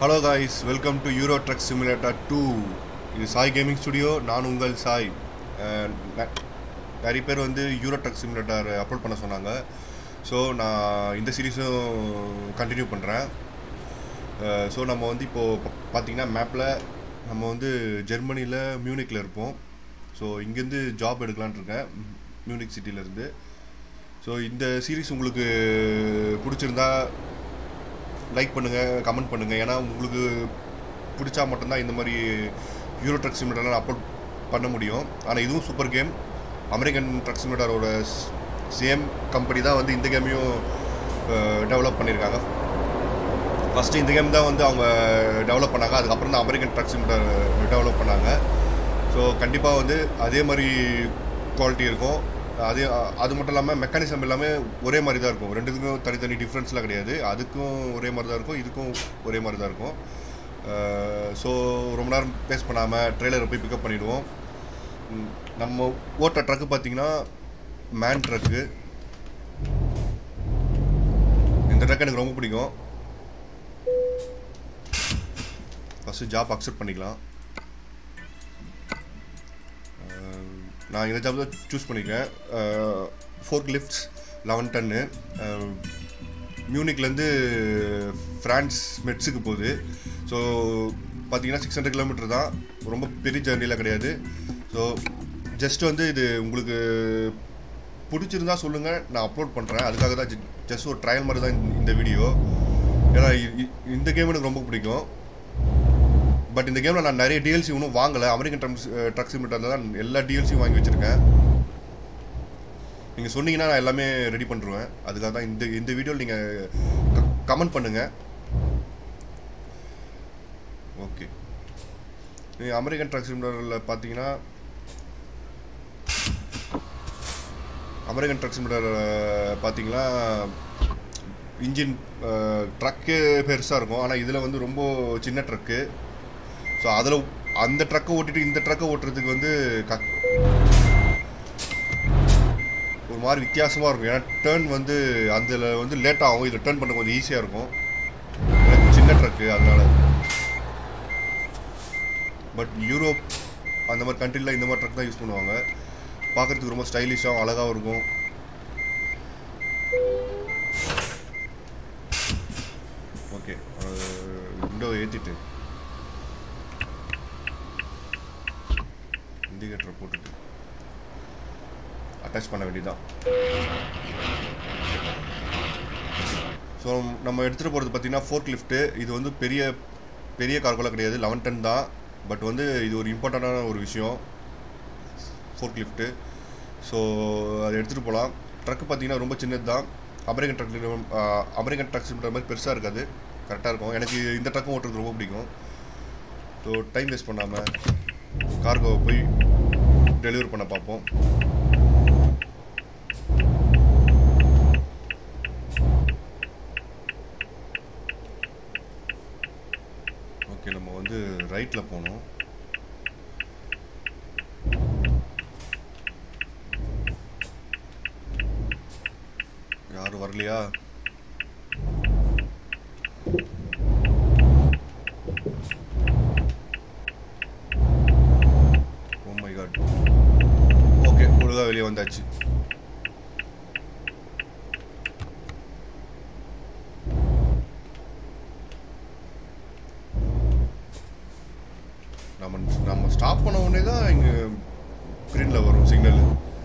hello guys welcome to Euro Truck Simulator two இது Sai gaming studio நான் உங்கள் சாய் அஹ் ந- நிறைய பேர் வந்து யூரோ ட்ரக் சிமுலேட்டர் அப்லோட் பண்ண சொன்னாங்க ஸோ நான் இந்த சீரீஸும் கண்டினியூ பண்ணுறேன் ஸோ நம்ம வந்து இப்போது பார்த்தீங்கன்னா மேப்பில் நம்ம வந்து ஜெர்மனியில் மியூனிக்கில் இருப்போம் ஸோ இங்கேருந்து ஜாப் எடுக்கலான்னு இருக்கேன் மியூனிக் சிட்டிலேருந்து ஸோ இந்த சீரீஸ் உங்களுக்கு பிடிச்சிருந்தா லைக் பண்ணுங்கள் கமெண்ட் பண்ணுங்கள் ஏன்னா உங்களுக்கு பிடிச்சா மட்டும்தான் இந்த மாதிரி யூரோ ட்ரக் சிமிட்டர்லாம் அப்லோட் பண்ண முடியும் ஆனால் இதுவும் சூப்பர் கேம் அமெரிக்கன் ட்ரக் சிமிட்டரோட சேம் கம்பெனி தான் வந்து இந்த கேமையும் டெவலப் பண்ணியிருக்காங்க ஃபஸ்ட்டு இந்த கேம் தான் வந்து அவங்க டெவலப் பண்ணாங்க அதுக்கப்புறம் தான் அமெரிக்கன் ட்ரக் சிமிட்டர் டெவலப் பண்ணாங்க ஸோ கண்டிப்பாக வந்து அதே மாதிரி குவாலிட்டி இருக்கும் அதே அது மட்டும் இல்லாமல் மெக்கானிசம் எல்லாமே ஒரே மாதிரி தான் இருக்கும் ரெண்டுத்துக்கும் தனித்தனி டிஃப்ரென்ஸ்லாம் கிடையாது அதுக்கும் ஒரே மாதிரி தான் இருக்கும் இதுக்கும் ஒரே மாதிரி தான் இருக்கும் ஸோ ரொம்ப நேரம் பேஸ் பண்ணாமல் ட்ரெய்லரை போய் பிக்கப் பண்ணிவிடுவோம் ம், நம்ம ஓட்டுற ட்ரக்கு பார்த்தீங்கன்னா மேன் ட்ரக்கு இந்த ட்ரக் எனக்கு ரொம்ப பிடிக்கும் ஃபஸ்ட்டு ஜாப் அக்செப்ட் பண்ணிக்கலாம் அஹ், நான் இந்த ஜாப் தான் சூஸ் பண்ணியிருக்கேன் ஃபோர்க் லிஃப்ட்ஸ் லெவன் டன்னு மியூனிக்லேருந்து ஃப்ரான்ஸ் மெட்ஸுக்கு போகுது ஸோ பார்த்தீங்கன்னா சிக்ஸ் ஹண்ட்ரட் கிலோமீட்டர் தான் ரொம்ப பெரிய ஜேர்னிலாம் கிடையாது ஸோ ஜஸ்ட் வந்து இது உங்களுக்கு பிடிச்சிருந்தா சொல்லுங்கள் நான் அப்லோட் பண்ணுறேன் அதுக்காக தான் ஜஸ்ட் ஒரு ட்ரையல் மாதிரி தான் இந்த- இந்த வீடியோ ஏன்னா இ- இ- இந்த கேம் எனக்கு ரொம்ப பிடிக்கும் பட் இந்த கேமில் நான் நிறைய டிஎல்சி இன்னும் வாங்கலை அமெரிக்கன் ட்ரம்ஸ் ட்ரக் சிமிட்டரில் தான் எல்லா டிஎல்சியும் வாங்கி வச்சுருக்கேன் நீங்கள் சொன்னீங்கன்னா நான் எல்லாமே ரெடி பண்ணிருவேன் அதுக்காக தான் இந்த இந்த வீடியோவில் நீங்கள் கமெண்ட் பண்ணுங்கள் ஓகே நீங்கள் அமெரிக்கன் ட்ரக் சிமிட்டரில் பார்த்தீங்கன்னா அமெரிக்கன் ட்ரக் சிமிட்டர் பார்த்தீங்கன்னா இன்ஜின் ட்ரக்கு பெருசாக இருக்கும் ஆனால் இதில் வந்து ரொம்ப சின்ன ட்ரக்கு ஸோ அதில் அந்த ட்ரக்கை ஓட்டிட்டு இந்த ட்ரக்கை ஓட்டுறதுக்கு வந்து க ஒரு மாதிரி வித்தியாசமாக இருக்கும் ஏன்னா டேர்ன் வந்து அதில் வந்து லேட் ஆகும் இதில் டேர்ன் பண்ண கொஞ்சம் ஈஸியாக இருக்கும் எனக்கு சின்ன ட்ரக்கு அதனால பட் யூரோப் அந்த மாதிரி கண்ட்ரியில் இந்த மாதிரி ட்ரக் தான் யூஸ் பண்ணுவாங்க பார்க்குறதுக்கு ரொம்ப ஸ்டைலிஷாகவும் அழகாகவும் இருக்கும் ஓகே விண்டோ ஏற்றிட்டு இண்டிகேட்டரை போட்டுட்டு அட்டாச் பண்ண வேண்டியதுதான் ஸோ நம்ம எடுத்துகிட்டு போகிறது பார்த்தீங்கன்னா ஃபோர்க் லிஃப்ட்டு இது வந்து பெரிய பெரிய கார்கோலாம் கிடையாது லெவன் டன் தான் பட் வந்து இது ஒரு இம்பார்ட்டண்ட்டான ஒரு விஷயம் ஃபோர்க் லிஃப்ட்டு ஸோ அதை எடுத்துகிட்டு போகலாம் ட்ரக்கு பார்த்தீங்கன்னா ரொம்ப சின்னது தான் அமெரிக்கன் ட்ரக் அமெரிக்கன் ட்ரக்ஸ் மாதிரி பெருசாக இருக்காது கரெக்டாக இருக்கும் எனக்கு இந்த ட்ரக்கும் ஓட்டுறது ரொம்ப பிடிக்கும் ஸோ டைம் வேஸ்ட் பண்ணாமல் கார்கோவை போய் டெலிவரி பண்ண பார்ப்போம் ஓகே நம்ம வந்து ரைட்டில் போகணும் யாரும் வரலையா ஓ மை காட் ஓகே ஒழுங்கா வெளியே வந்தாச்சு நம்ம நம்ம ஸ்டாப் பண்ண உடனே தான் இங்கே ஸ்க்ரீனில் வரும் சிக்னல்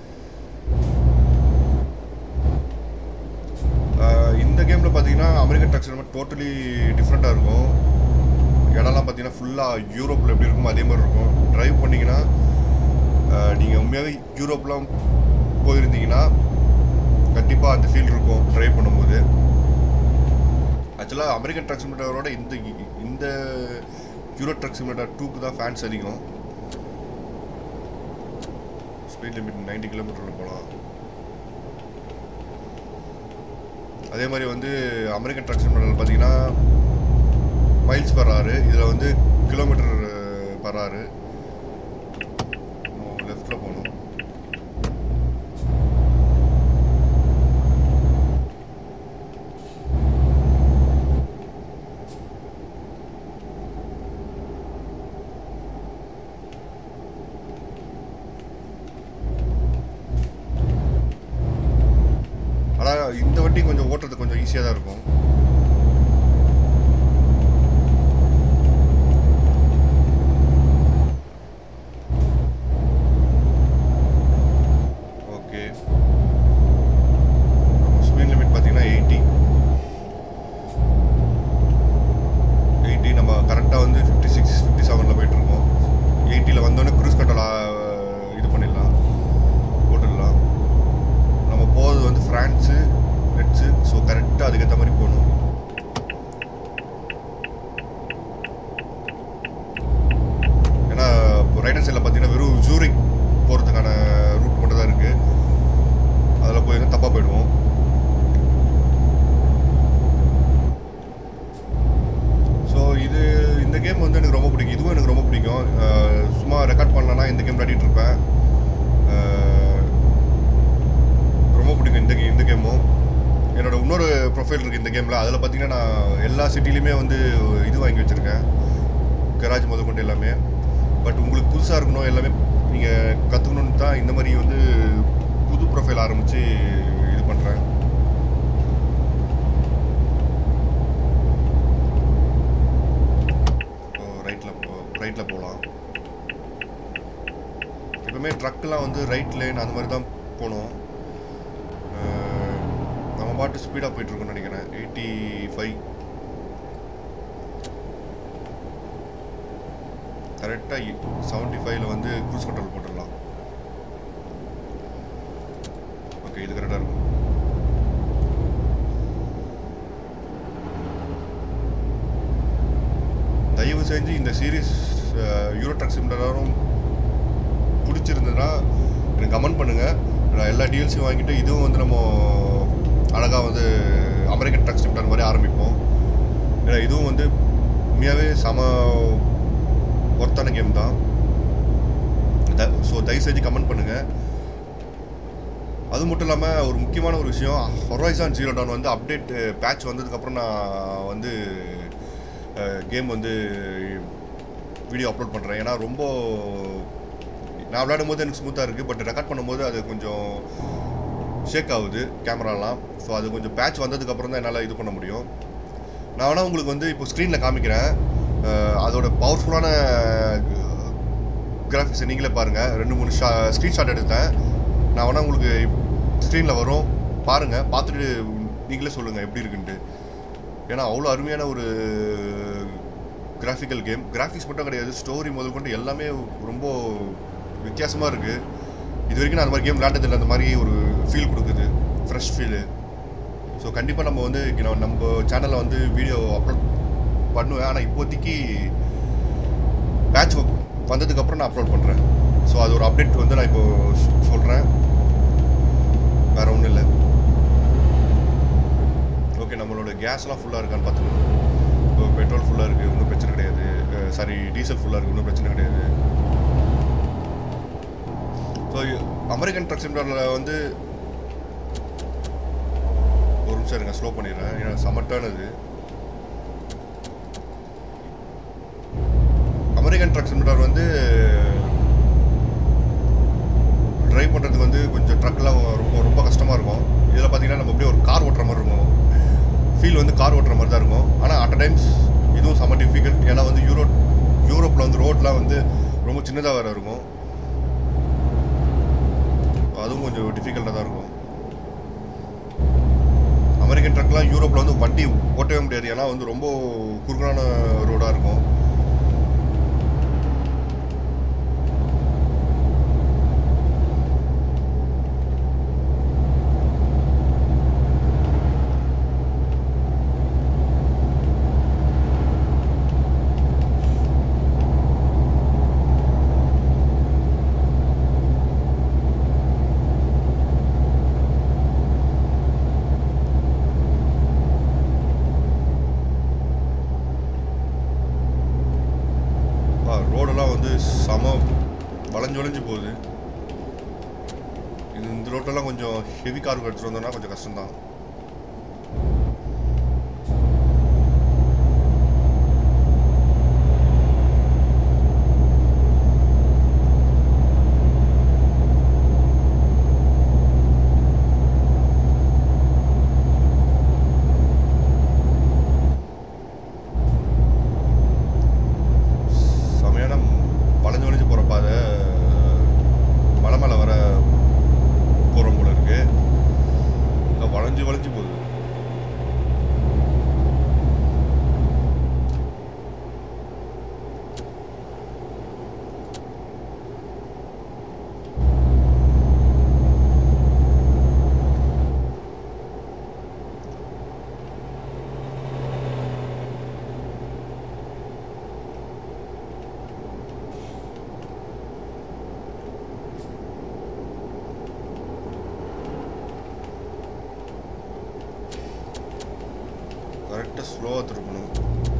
இந்த கேமில் பார்த்தீங்கன்னா அமெரிக்கன் ட்ரக்ஸ் நம்ம டோட்டலி டிஃப்ரெண்ட்டாக இருக்கும் இடம்லாம் பார்த்தீங்கன்னா ஃபுல்லாக யூரோப்பில் எப்படி இருக்குமோ அதே மாதிரி இருக்கும் ட்ரைவ் பண்ணிங்கன்னா நீங்கள் உண்மையாகவே யூரோப்லாம் போயிருந்தீங்கன்னா கண்டிப்பாக அந்த ஃபீல் இருக்கும் ட்ரைவ் பண்ணும்போது ஆக்சுவலாக அமெரிக்கன் ட்ரக் சிமிட்டரோட இந்த இந்த யூரோ ட்ரக் சிமிட்டர் டூக்கு தான் ஃபேன்ஸ் அதிகம் ஸ்பீட் லிமிட் 90 கிலோமீட்டரில் போகலாம் அதே மாதிரி வந்து அமெரிக்கன் ட்ரக் சிமிட்டர் பார்த்தீங்கன்னா மைல்ஸ் பர் ஆறு இதில் வந்து கிலோமீட்டர் பர் ஆறு லெஃப்டில் போகணும் இந்த வண்டி கொஞ்சம் ஓட்டுறது கொஞ்சம் ஈஸியாக தான் இருக்கும் ஓகே ஸ்பீட் லிமிட் பார்த்தீங்கன்னா எயிட்டி எயிட்டி நம்ம கரெக்டாக வந்து ஃபிஃப்டி சிக்ஸ் ஃபிஃப்டி செவனில் போயிட்டுருக்கோம் எயிட்டியில் வந்தோடனே க்ரூஸ் கண்ட்ரோல் இது பண்ணிடலாம் போட்டுடலாம் நம்ம போகிறது வந்து ஃப்ரான்ஸு ரெட்ஸு ஸோ கரெக்டாக அதுக்கேற்ற மாதிரி போகணும் ஏன்னா இப்போ ரைட் சைடில் பார்த்தீங்கன்னா வெறும் ஜூரிக் போகிறதுக்கான ரூட் மட்டும் தான் இருக்குது அதில் போயிருந்தா தப்பாக போயிடுவோம் ஸோ இது இந்த கேம் வந்து எனக்கு ரொம்ப பிடிக்கும் இதுவும் எனக்கு ரொம்ப பிடிக்கும் அஹ் சும்மா ரெக்கார்ட் பண்ணலன்னா இந்த கேம் விளையாடிட்டு இருப்பேன் அஹ் ரொம்ப பிடிக்கும் இந்த கே- இந்த கேமும் என்னோட இன்னொரு ப்ரொஃபைல் இருக்குது இந்த கேமில் அதில் பார்த்தீங்கன்னா நான் எல்லா சிட்டிலையுமே வந்து இது வாங்கி வச்சுருக்கேன் கராஜ் முதல் கொண்டு எல்லாமே பட் உங்களுக்கு புதுசாக இருக்கணும் எல்லாமே நீங்கள் கற்றுக்கணுன்னு தான் இந்த மாதிரி வந்து புது ப்ரொஃபைல் ஆரம்பித்து இது பண்ணுறேன் ரைட்டில் ரைட்டில் போகலாம் எப்பவுமே ட்ரக்கெலாம் வந்து ரைட் லைன் அந்த மாதிரி தான் போகணும் அஹ் நம்ம பாட்டு ஸ்பீடாக போயிட்டுருக்கோம்னு நினைக்கிறேன் எயிட்டி ஃபைவ் கரெக்டாக செவன்ட்டி ஃபைவ்ல வந்து க்ரூஸ் கண்ட்ரோல் போட்டுடலாம் ஓகே இது கரெக்டாக இருக்கும் தயவு செஞ்சு இந்த சீரீஸ் யூரோ ட்ரக் சிம்லரும் பிடிச்சிருந்ததுன்னா எனக்கு கமெண்ட் பண்ணுங்கள் நான் எல்லா டிஎல்சியும் வாங்கிட்டு இதுவும் வந்து நம்ம அழகாக வந்து அமெரிக்கன் ட்ரக் சிம்லர் மாதிரி ஆரம்பிப்போம் ஏன்னா இதுவும் வந்து உண்மையாகவே செம ஒர்த்தான கேம் தான் ஸோ தயவு செஞ்சு கமெண்ட் பண்ணுங்கள் அது மட்டும் இல்லாமல் ஒரு முக்கியமான ஒரு விஷயம் ஹொரைசான் ஜீரோ டவுன் வந்து அப்டேட் பேட்ச் வந்ததுக்கப்புறம் நான் வந்து கேம் வந்து வீடியோ அப்லோட் பண்ணுறேன் ஏன்னா ரொம்ப நான் விளையாடும் போது எனக்கு ஸ்மூத்தாக இருக்குது பட் ரெக்கார்ட் பண்ணும்போது அது கொஞ்சம் ஷேக் ஆகுது கேமராலாம் ஸோ அது கொஞ்சம் பேட்ச் வந்ததுக்கப்புறம் தான் என்னால் இது பண்ண முடியும் நான் வேணால் உங்களுக்கு வந்து இப்போ ஸ்க்ரீனில் காமிக்கிறேன் அஹ் அதோட பவர்ஃபுல்லான கிராஃபிக்ஸை நீங்களே பாருங்கள் ரெண்டு மூணு ஷா ஸ்க்ரீன்ஷாட் எடுத்தேன் நான் வேணால் உங்களுக்கு ஸ்க்ரீனில் வரும் பாருங்கள் பார்த்துட்டு நீங்களே சொல்லுங்கள் எப்படி இருக்குன்ட்டு ஏன்னா அவ்வளோ அருமையான ஒரு கிராஃபிக்கல் கேம் கிராஃபிக்ஸ் மட்டும் கிடையாது ஸ்டோரி முதல் கொண்டு எல்லாமே ரொம்ப வித்தியாசமாக இருக்குது இது வரைக்கும் நான் அந்த மாதிரி கேம் விளையாண்டதில்லை அந்த மாதிரி ஒரு ஃபீல் கொடுக்குது ஃப்ரெஷ் ஃபீலு ஸோ கண்டிப்பாக நம்ம வந்து இங்க நான் நம்ம சேனலில் வந்து வீடியோ அப்லோட் பண்ணுவேன் ஆனால் இப்போதைக்கு பேட்ச் வந்ததுக்கப்புறம் நான் அப்லோட் பண்ணுறேன் ஸோ அது ஒரு அப்டேட் வந்து நான் இப்போ சொல்கிறேன் வேறு ஒன்றும் இல்லை ஓகே நம்மளோட கேஸ்லாம் ஃபுல்லாக இருக்கான்னு பார்த்துக்கணும் இப்போ பெட்ரோல் ஃபுல்லாக இருக்குது ஒன்றும் பிரச்சனை கிடையாது சாரி டீசல் ஃபுல்லாக இருக்குது ஒன்றும் பிரச்சனை கிடையாது ஸோ அமெரிக்கன் ட்ரக் சிம்லரில் வந்து ஒரு நிமிஷம் இருங்க ஸ்லோ பண்ணிடுறேன் ஏன்னா சமட்டானது அமெரிக்கன் ட்ரக் சிமிலர் வந்து ட்ரைவ் பண்ணுறதுக்கு வந்து கொஞ்சம் ட்ரக்லாம் ரொம்ப ரொம்ப கஷ்டமாக இருக்கும் இதில் பார்த்தீங்கன்னா நம்ம அப்படியே ஒரு கார் ஓட்டுற மாதிரி இருக்கும் ஃபீல் வந்து கார் ஓட்டுற மாதிரி தான் இருக்கும் ஆனால் அட் டைம்ஸ் இதுவும் செம்ம டிஃபிகல்ட் ஏன்னா வந்து யூரோ யூரோப்பில் வந்து ரோட்லாம் வந்து ரொம்ப சின்னதாக வேறு இருக்கும் அதுவும் கொஞ்சம் டிஃபிகல்ட்டாக தான் இருக்கும் அமெரிக்கன் ட்ரக்லாம் யூரோப்பில் வந்து வண்டி ஓட்டவே முடியாது ஏன்னா வந்து ரொம்ப குறுகலான ரோடாக இருக்கும் ரோடெல்லாம் வந்து செம வளைஞ்சு வளைஞ்சு போகுது இது இந்த ரோட்டெல்லாம் கொஞ்சம் ஹெவி கார் எடுத்துகிட்டு வந்தோம்னா கொஞ்சம் கஷ்டம்தான் லைட்டாக ஸ்லோவாக திருப்பணும்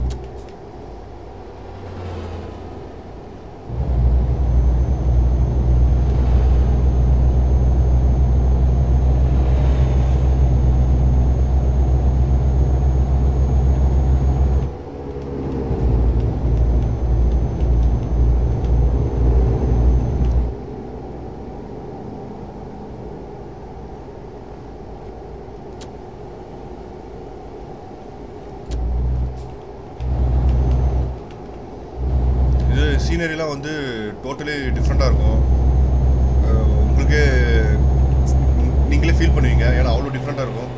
இது சீனரிலாம் வந்து டோட்டலி டிஃப்ரெண்ட்டாக இருக்கும் அஹ் உங்களுக்கே நீங்களே ஃபீல் பண்ணுவீங்க ஏன்னா அவ்வளோ டிஃப்ரெண்ட்டாக இருக்கும்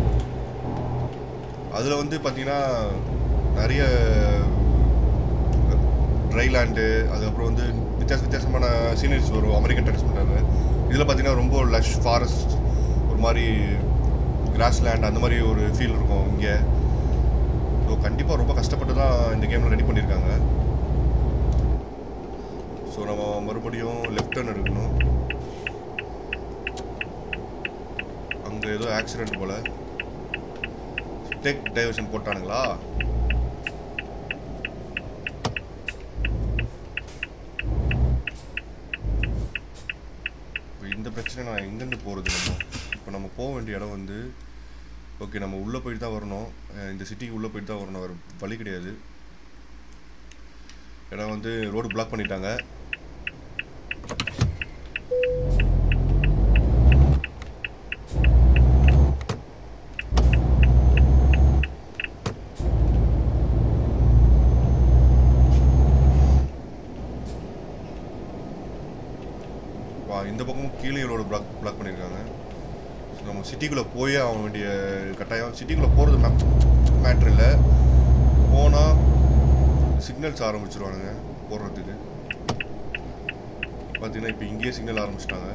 அதில் வந்து பார்த்தீங்கன்னா நிறைய ட்ரை லேண்டு அதுக்கப்புறம் வந்து வித்தியாச வித்தியாசமான சீனரிஸ் வரும் அமெரிக்கன் டெரஸ் பண்ணுறாங்க இதில் பார்த்தீங்கன்னா ரொம்ப லஷ் ஃபாரஸ்ட் ஒரு மாதிரி கிராஸ் லேண்ட் அந்த மாதிரி ஒரு ஃபீல் இருக்கும் இங்கே ஸோ கண்டிப்பாக ரொம்ப கஷ்டப்பட்டு தான் இந்த கேமில் ரெடி பண்ணியிருக்காங்க ஸோ நம்ம மறுபடியும் லெஃப்ட் டர்ன் எடுக்கணும் அங்கே ஏதோ ஆக்சிடென்ட் போல் டெக் டைவர்ஷன் போட்டானுங்களா இப்போ இந்த பிரச்சனை நான் எங்கேருந்து போகிறது நம்ம இப்போ நம்ம போக வேண்டிய இடம் வந்து ஓகே நம்ம உள்ளே போயிட்டு தான் வரணும் அஹ் இந்த சிட்டிக்கு உள்ளே போயிட்டு தான் வரணும் வேறு வழி கிடையாது இடம் வந்து ரோடு பிளாக் பண்ணிட்டாங்க வா இந்த பக்கமும் கீழே ரோடு பிளாக் பிளாக் பண்ணியிருக்காங்க ஸோ நம்ம சிட்டிக்குள்ளே போயே ஆக வேண்டிய கட்டாயம் சிட்டிக்குள்ளே போகிறது மே மேட்ரு இல்லை போனால் சிக்னல்ஸ் ஆரம்பிச்சிருவானுங்க போடுறதுக்கு பார்த்தீங்கன்னா இப்போ இங்கேயே சிக்னல் ஆரம்பிச்சிட்டாங்க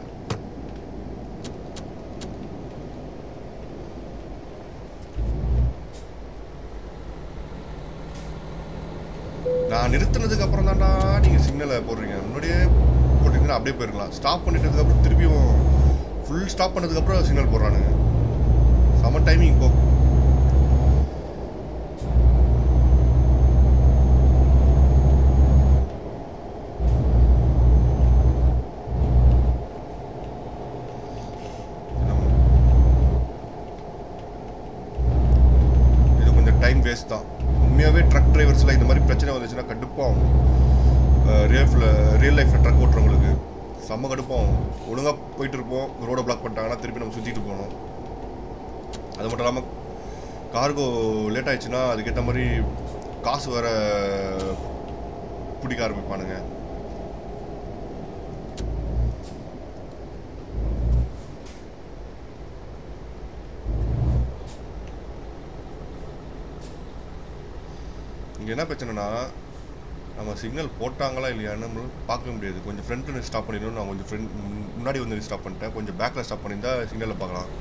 நான் நிறுத்தினதுக்கு அப்புறம் தான்டா நீங்கள் சிக்னலை போடுறீங்க முன்னாடியே போட்டிங்கன்னா அப்படியே போயிருக்கலாம் ஸ்டாப் பண்ணிட்டதுக்கப்புறம் திருப்பியும் ஃபுல் ஸ்டாப் பண்ணதுக்கப்புறம் சிக்னல் போடுறானுங்க செம டைமிங் போ இது கொஞ்சம் டைம் வேஸ்ட் தான் உண்மையாகவே ட்ரக் டிரைவர்ஸில் இந்த மாதிரி பிரச்சனை வந்துச்சுன்னா கடுப்பாகும் ரியல் ரியல் லைஃப்பில் ட்ரக் ஓட்டுறவங்களுக்கு செம்ம கடுப்பாகும் ஒழுங்காக போயிட்டு இருப்போம் ரோடை பிளாக் பண்ணிட்டாங்கன்னா திருப்பி நம்ம சுற்றிட்டு போகணும் அது மட்டும் இல்லாமல் கார்கோ லேட் ஆயிடுச்சுன்னா அதுக்கேற்ற மாதிரி காசு வேற பிடிக்க ஆரம்பிப்பானுங்க இங்கே என்ன பிரச்சனைனா நம்ம சிக்னல் போட்டாங்களா இல்லையான்னு நம்மளால பார்க்க முடியாது கொஞ்சம் ஃப்ரண்ட்டில் ஸ்டாப் பண்ணிடணும் நான் கொஞ்சம் ஃப்ரண்ட் முன்னாடி வந்து ஸ்டாப் பண்ணிட்டேன் கொஞ்சம் பேக்கில் ஸ்டாப் பண்ணியிருந்தா சிக்னலில் பார்க்கலாம்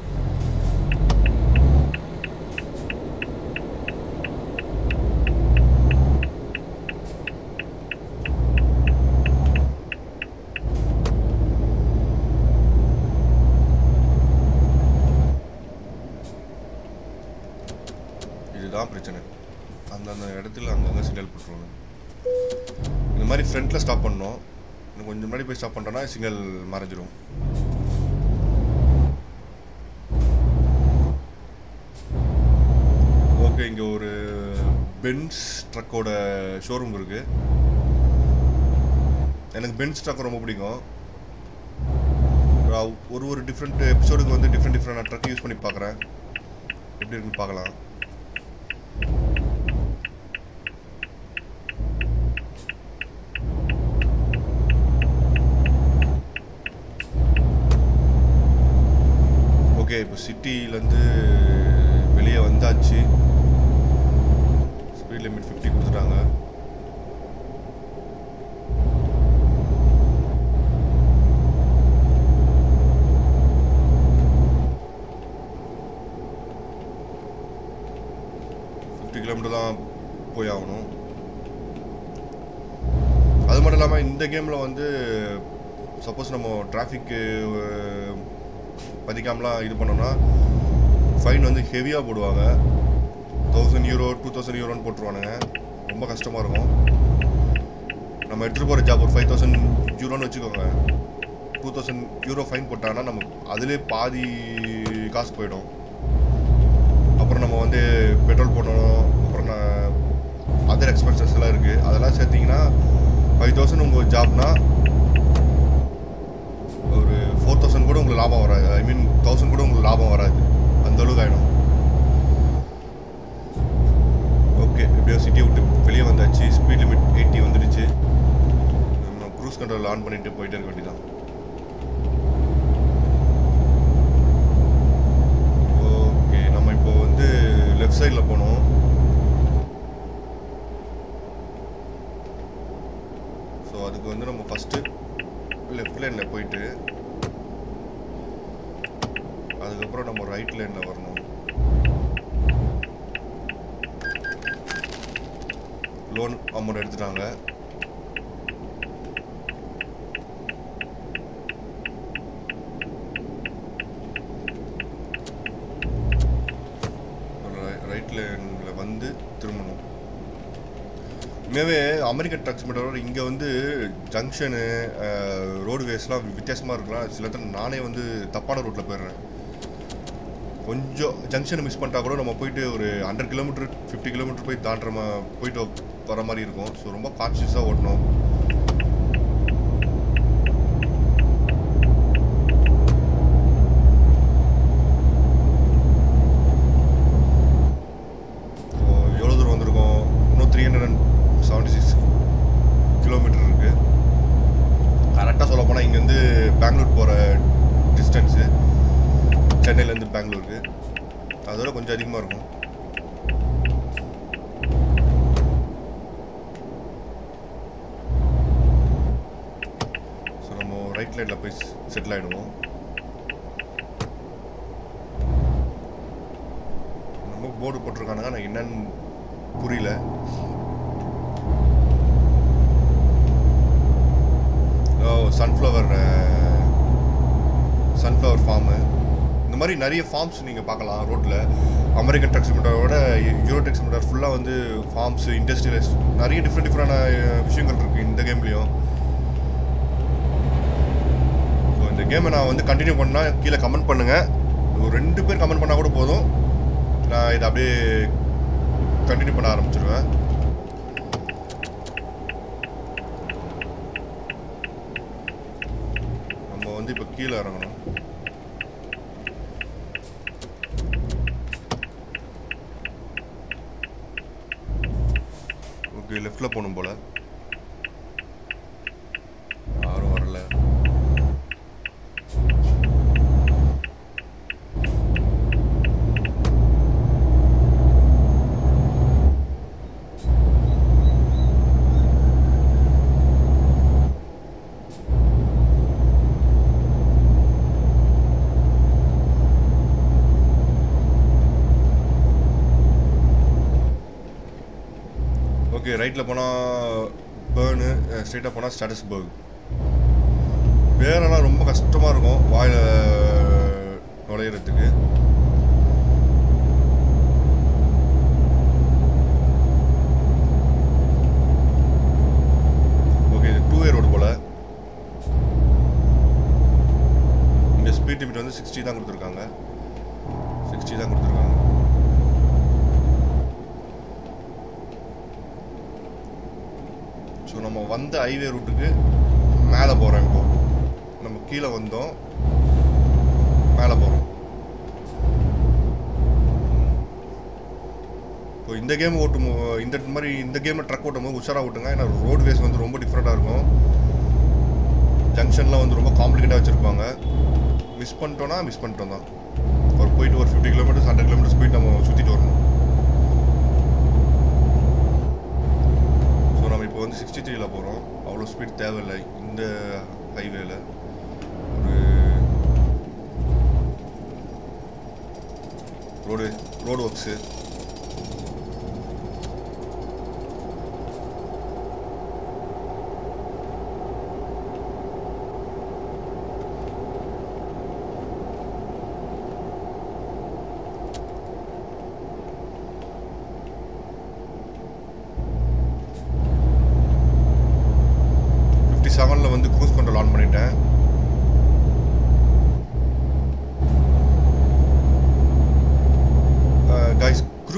இதுதான் பிரச்சனை அந்தந்த இடத்துல அங்கங்கே சிக்னல் போட்டுருவாங்க இந்த மாதிரி ஃப்ரண்ட்டில் ஸ்டாப் பண்ணோம் இன்னும் கொஞ்சம் முன்னாடி போய் ஸ்டாப் பண்ணிட்டோன்னா சிக்னல் மறைஞ்சிரும் ஓகே இங்கே ஒரு பென்ஸ் ட்ரக்கோட ஷோரூம் இருக்குது எனக்கு பென்ஸ் ட்ரக் ரொம்ப பிடிக்கும் நான் ஒரு ஒரு டிஃப்ரெண்ட் எபிசோடுக்கு வந்து டிஃப்ரெண்ட் டிஃப்ரெண்ட் ட்ரக் யூஸ் பண்ணி பார்க்குறேன் எப்படி இருக்குன்னு பார்க்கலாம் ஓகே இப்போ சிட்டிலேருந்து வெளியே வந்தாச்சு ஸ்பீட் லிமிட் ஃபிஃப்டி கொடுத்துட்டாங்க ஃபிஃப்டி கிலோமீட்டர் தான் போய் ஆகணும் அது மட்டும் இல்லாமல் இந்த கேமில் வந்து சப்போஸ் நம்ம டிராஃபிக்கு பதிக்காமலாம் இது பண்ணோம்னா ஃபைன் வந்து ஹெவியாக போடுவாங்க தௌசண்ட் யூரோ டூ தௌசண்ட் யூரோன்னு போட்டுருவானுங்க ரொம்ப கஷ்டமாக இருக்கும் நம்ம எடுத்துகிட்டு போகிற ஜாப் ஒரு ஃபைவ் தௌசண்ட் யூரோன்னு வச்சுக்கோங்க டூ தௌசண்ட் யூரோ ஃபைன் போட்டாங்கன்னா நம்ம அதிலே பாதி காசு போயிடும் அப்புறம் நம்ம வந்து பெட்ரோல் போடணும் அப்புறம் நான் அதர் எக்ஸ்பென்சஸ் எல்லாம் இருக்குது அதெல்லாம் சேர்த்திங்கன்னா ஃபைவ் தௌசண்ட் உங்கள் ஜாப்னா ஒரு ஃபோர் தௌசண்ட் கூட உங்களுக்கு லாபம் வராது ஐ மீன் தௌசண்ட் கூட உங்களுக்கு லாபம் வராது அந்த அளவுக்கு ஆகிடும் ஓகே எப்படியோ சிட்டியை விட்டு வெளியே வந்தாச்சு ஸ்பீட் லிமிட் எயிட்டி வந்துடுச்சு நம்ம க்ரூஸ் கண்ட்ரோல் ஆன் பண்ணிட்டு போயிட்டே இருக்க வேண்டியதான் ஓகே நம்ம இப்போ வந்து லெஃப்ட் சைடில் போனோம் ஸோ அதுக்கு வந்து நம்ம ஃபஸ்ட்டு லெஃப்ட் லைனில் போயிட்டு அதுக்கப்புறம் நம்ம ரைட் லைனில் வரணும் லோன் அமௌண்ட் எடுத்துட்டாங்க ரைட் லைனில் வந்து திரும்பணும் உண்மையாகவே அமெரிக்கன் ட்ரக்ஸ் மீட்டரோட இங்கே வந்து ஜங்ஷனு ரோடுவேஸ்லாம் வித்தியாசமாக இருக்கலாம் சில இடத்துல நானே வந்து தப்பான ரூட்டில் போயிடுறேன் கொஞ்சம் ஜங்ஷனை மிஸ் பண்ணிட்டா கூட நம்ம போயிட்டு ஒரு ஹண்ட்ரட் கிலோமீட்டர் ஃபிஃப்டி கிலோமீட்டர் போய் தாண்டுற மா போயிட்டு வர மாதிரி இருக்கும் ஸோ ரொம்ப கான்ஷியஸாக ஓட்டணும் ஸோ எவ்வளோ தூரம் வந்திருக்கோம் இன்னும் three hundred and seventy six kilometer இருக்குது கரெக்டாக சொல்ல போனால் இங்கேருந்து பெங்களூர் போகிற டிஸ்டன்ஸு சென்னையிலேருந்து பெங்களூருக்கு அதோட கொஞ்சம் அதிகமாக இருக்கும் ஸோ நம்ம ரைட் லைனில் போய் செட்டில் ஆகிடுவோம் நம்ம போர்டு போட்டிருக்கானுங்க நான் என்னன்னு புரியல ஓ சன்ஃப்ளவர் சன்ஃப்ளவர் ஃபார்மு இந்த மாதிரி நிறைய ஃபார்ம்ஸ் நீங்கள் பார்க்கலாம் ரோட்டில் அமெரிக்கன் ட்ரக்ஸ் மீட்டரோட யூரோ ட்ரக்ஸ் மீட்டர் ஃபுல்லாக வந்து ஃபார்ம்ஸ் இண்டஸ்ட்ரியலைஸ் நிறைய டிஃப்ரெண்ட் டிஃப்ரெண்டான விஷயங்கள் இருக்குது இந்த கேம்லேயும் ஸோ இந்த கேமை நான் வந்து கண்டினியூ பண்ணால் கீழே கமெண்ட் பண்ணுங்கள் ஒரு ரெண்டு பேர் கமெண்ட் பண்ணால் கூட போதும் நான் இதை அப்படியே கண்டினியூ பண்ண ஆரம்பிச்சிருவேன் நம்ம வந்து இப்போ கீழே இறங்கணும் ஓகே லெஃப்டில் போகணும் போல யாரும் வரல ஓகே ரைட்டில் போனால் பேர்னு ஸ்ட்ரெயிட்டாக போனால் ஸ்டாட்டஸ்பர்க் பேரெல்லாம் ரொம்ப கஷ்டமாக இருக்கும் வாயில் நுழையிறதுக்கு ஓகே இது டூ வே ரோடு போல் இங்கே ஸ்பீட் லிமிட் வந்து சிக்ஸ்டி தான் கொடுத்துருக்காங்க சிக்ஸ்டி தான் கொடுத்துருக்காங்க ஸோ நம்ம வந்த ஹைவே ரூட்டுக்கு மேலே போகிறோம் இப்போ நம்ம கீழே வந்தோம் மேலே போகிறோம் இப்போ இந்த கேம் ஓட்டும் போ- இந்த மாதிரி இந்த கேமில் ட்ரக் ஓட்டும் போது உஷாராக ஓட்டுங்க ஏன்னா ரோட் வேஸ் வந்து ரொம்ப டிஃப்ரெண்ட்டாக இருக்கும் ஜங்ஷன்லாம் வந்து ரொம்ப காம்ப்ளிகேட்டாக வச்சுருப்பாங்க மிஸ் பண்ணிட்டோன்னா மிஸ் பண்ணிட்டோம் தான் ஒரு போயிட்டு ஒரு ஃபிஃப்டி கிலோமீட்டர்ஸ் ஹண்ட்ரட் கிலோமீட்டர்ஸ் போயிட்டு நம்ம சுற்றிட்டு வரணும் ஸோ நம்ம இப்போ வந்து சிக்ஸ்டி த்ரீல போகிறோம் அவ்வளோ ஸ்பீட் தேவையில்லை இந்த ஹைவேல ஒரு ரோடு ரோடு ஒர்க்ஸு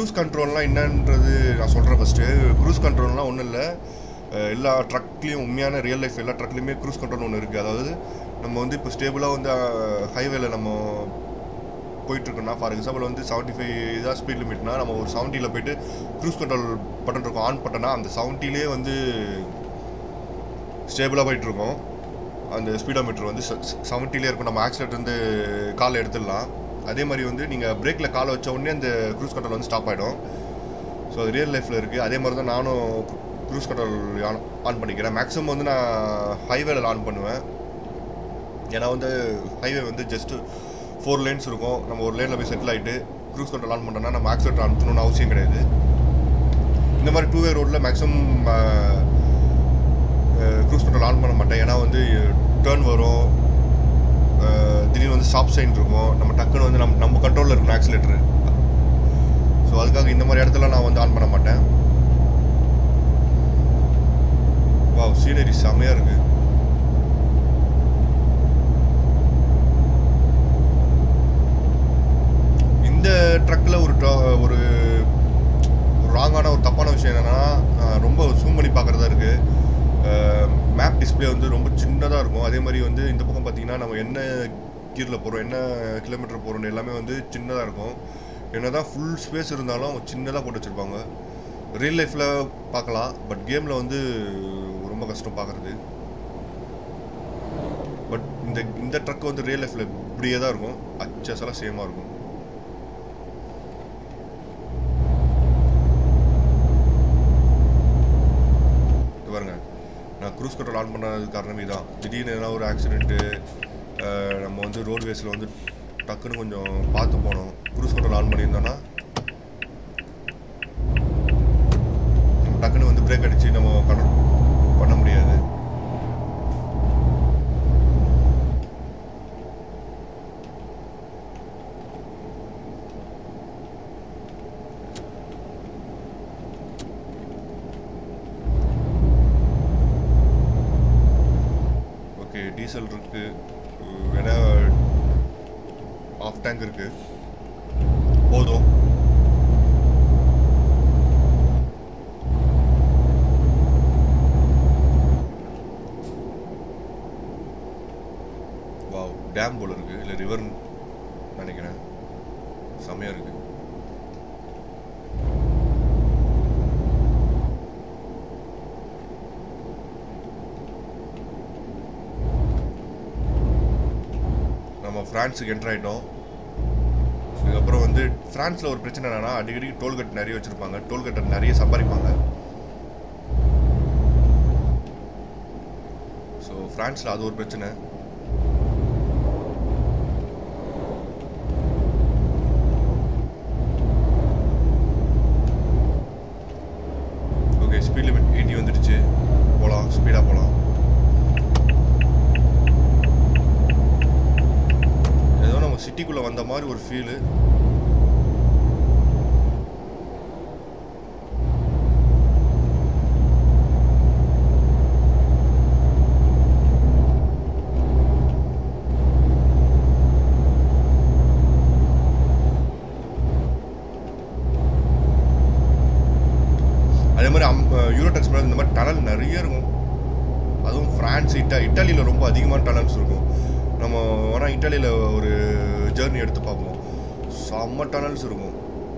க்ரூஸ் கண்ட்ரோல்லாம் என்னன்றது நான் சொல்கிறேன் ஃபஸ்ட்டு க்ரூஸ் கண்ட்ரோல்லாம் ஒன்றும் இல்லை எல்லா ட்ரக்லேயும் உண்மையான ரியல் லைஃப் எல்லா ட்ரக்லேயுமே க்ரூஸ் கண்ட்ரோல் ஒன்று இருக்குது அதாவது நம்ம வந்து இப்போ ஸ்டேபிளாக வந்து ஹைவேல நம்ம போயிட்டுருக்கோம்னா ஃபார் எக்ஸாம்பிள் வந்து செவன்ட்டி ஃபைவ் இதாக ஸ்பீட் லிமிட்னா நம்ம ஒரு செவன்ட்டியில் போயிட்டு க்ரூஸ் கண்ட்ரோல் பட்டன் இருக்கும் ஆன் பட்டனா அந்த செவன்ட்டிலே வந்து ஸ்டேபிளாக போயிட்டுருக்கோம் அந்த ஸ்பீடோமீட்டர் வந்து செவன்ட்டிலே இருக்கும் நம்ம ஆக்சிலேட்டர் வந்து காலை எடுத்துடலாம் அதே மாதிரி வந்து நீங்கள் பிரேக்கில் காலை வச்ச உடனே அந்த க்ரூஸ் கண்ட்ரோல் வந்து ஸ்டாப் ஆகிடும் ஸோ அது ரியல் லைஃப்பில் இருக்குது அதே மாதிரி தான் நானும் க்ரூஸ் கண்ட்ரோல் ஆன் ஆன் பண்ணிக்கிறேன் மேக்ஸிமம் வந்து நான் ஹைவேல ஆன் பண்ணுவேன் ஏன்னா வந்து ஹைவே வந்து ஜஸ்ட்டு ஃபோர் லேன்ஸ் இருக்கும் நம்ம ஒரு லேனில் போய் செட்டில் ஆகிட்டு க்ரூஸ் கண்ட்ரோல் ஆன் பண்ணோம்னா நம்ம ஆக்சிலேட்டர் ஆன் பண்ணணும்னு அவசியம் கிடையாது இந்த மாதிரி டூ வே ரோட்டில் மேக்ஸிமம் க்ரூஸ் கண்ட்ரோல் ஆன் பண்ண மாட்டேன் ஏன்னா வந்து டேர்ன் வரும் அஹ், திடீர்னு வந்து ஸ்டாப் சைன் இருக்கும் நம்ம டக்குன்னு வந்து நம்ம நம்ம கண்ட்ரோலில் இருக்கணும் ஆக்சிலேட்டரு ஸோ அதுக்காக இந்த மாதிரி இடத்துல நான் வந்து ஆன் பண்ண மாட்டேன் வாவ் சீனரி செமையாக இருக்குது இந்த ட்ரக்கில் ஒரு tra- ஒரு ராங்கான ஒரு தப்பான விஷயம் என்னென்னா ரொம்ப ஜூம் பண்ணி பார்க்குறதா இருக்குது மேப் டிஸ்பிளே வந்து ரொம்ப சின்னதாக இருக்கும் அதே மாதிரி வந்து இந்த பக்கம் பார்த்தீங்கன்னா நம்ம என்ன கீரில் போகிறோம் என்ன கிலோமீட்டர் போகிறோம் எல்லாமே வந்து சின்னதாக இருக்கும் என்ன தான் ஃபுல் ஸ்பேஸ் இருந்தாலும் அவங்க சின்னதாக போட்டு வச்சுருப்பாங்க ரியல் லைஃப்பில் பார்க்கலாம் பட் கேமில் வந்து ரொம்ப கஷ்டம் பார்க்குறது பட் இந்த இந்த ட்ரக் வந்து ரியல் லைஃப்பில் இப்படியே தான் இருக்கும் அச்சசெல்லாம் சேமாக இருக்கும் இது பாருங்க நான் க்ரூஸ் கண்ட்ரோல் ஆன் பண்ணது காரணமே தான் திடீர்னு எதனா ஒரு ஆக்சிடென்ட்டு நம்ம வந்து ரோட்வேஸில் வந்து டக்குன்னு கொஞ்சம் பார்த்து போனோம் க்ரூஸ் கண்ட்ரோல் ஆன் பண்ணியிருந்தோன்னா நம்ம டக்குன்னு வந்து பிரேக் அடித்து நம்ம கண்ட்ரோல் பண்ண முடியாது ஓகே டீசல் இருக்கு உம், வேணா ஆஃப் டேங்க் இருக்கு போதும் வாவ் டேம் போல இருக்கு இல்லை ரிவர் நினைக்கிறேன் செமையா இருக்கு நம்ம ஃப்ரான்ஸுக்கு என்டர் ஆகிட்டோம் இதுக்கப்புறம் வந்து ஃப்ரான்ஸில் ஒரு பிரச்சனை என்னன்னா அடிக்கடி டோல்கேட் நிறைய வச்சுருப்பாங்க டோல்கேட்டை நிறைய சம்பாதிப்பாங்க ஸோ ஃப்ரான்ஸில் அது ஒரு பிரச்சனை ஓகே ஸ்பீட் லிமிட் எயிட்டி வந்துடுச்சு போகலாம் ஸ்பீடாக போகலாம் ஏதோ நம்ம சிட்டிக்குள்ளே வந்த மாதிரி ஒரு ஃபீலு அதே மாதிரி அம் யூரோடெக்ஸ் மேலே இந்த மாதிரி டனல் நிறைய இருக்கும் அதுவும் ஃப்ரான்ஸ் இட்டா இட்டாலியில் ரொம்ப அதிகமான டனல்ஸ் இருக்கும் நம்ம வேணால் இட்டாலியில் ஒரு ஜேர்னி எடுத்து பார்ப்போம் செம்ம டனல்ஸ் இருக்கும்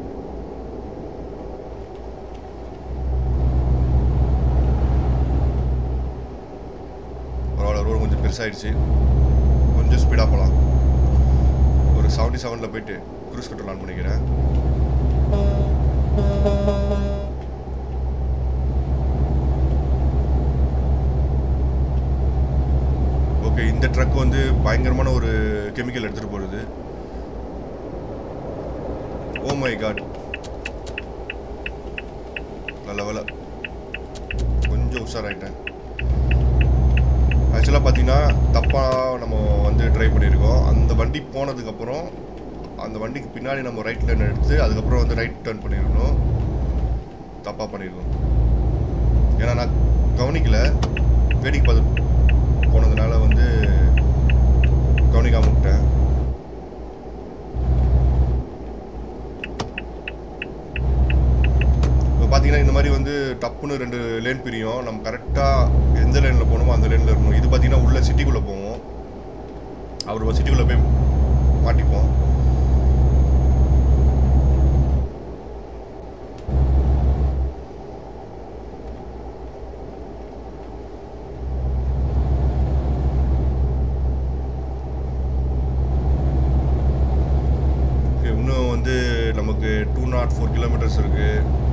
பரவாயில்ல ரோடு கொஞ்சம் பெருசாகிடுச்சு கொஞ்சம் ஸ்பீடாக போகலாம் ஒரு செவன்ட்டி செவனில் போயிட்டு க்ரூஸ் கண்ட்ரோல் ஆன் பண்ணிக்கிறேன் ஓகே இந்த ட்ரக் வந்து பயங்கரமான ஒரு கெமிக்கல் எடுத்துகிட்டு போகிறது ஓ மை காட் நல்ல வேலை கொஞ்சம் உஷாராயிட்டேன் ஆக்சுவலாக பார்த்தீங்கன்னா தப்பாக நம்ம வந்து ட்ரைவ் பண்ணியிருக்கோம் அந்த வண்டி போனதுக்கப்புறம் அந்த வண்டிக்கு பின்னாடி நம்ம ரைட் லைன் எடுத்து அதுக்கப்புறம் வந்து ரைட் டர்ன் பண்ணியிருக்கணும் தப்பாக பண்ணியிருக்கோம் ஏன்னா நான் கவனிக்கல வேடிக்கை பார்த்து போனதுனால வந்து கவனிக்காம விட்டேன் டப்புன்னு ரெண்டு லேன் பிரியும் நம்ம கரெக்டாக எந்த லேனில் போகணுமோ அந்த லேனில் இருக்கணும் இது பார்த்தீங்கன்னா உள்ள சிட்டிக்குள்ளே போவோம் அவர் சிட்டிக்குள்ளே போய் மாட்டிப்போம் Okay, இன்னும் வந்து நமக்கு டூ நாட் ஃபோர் கிலோமீட்டர்ஸ் இருக்கு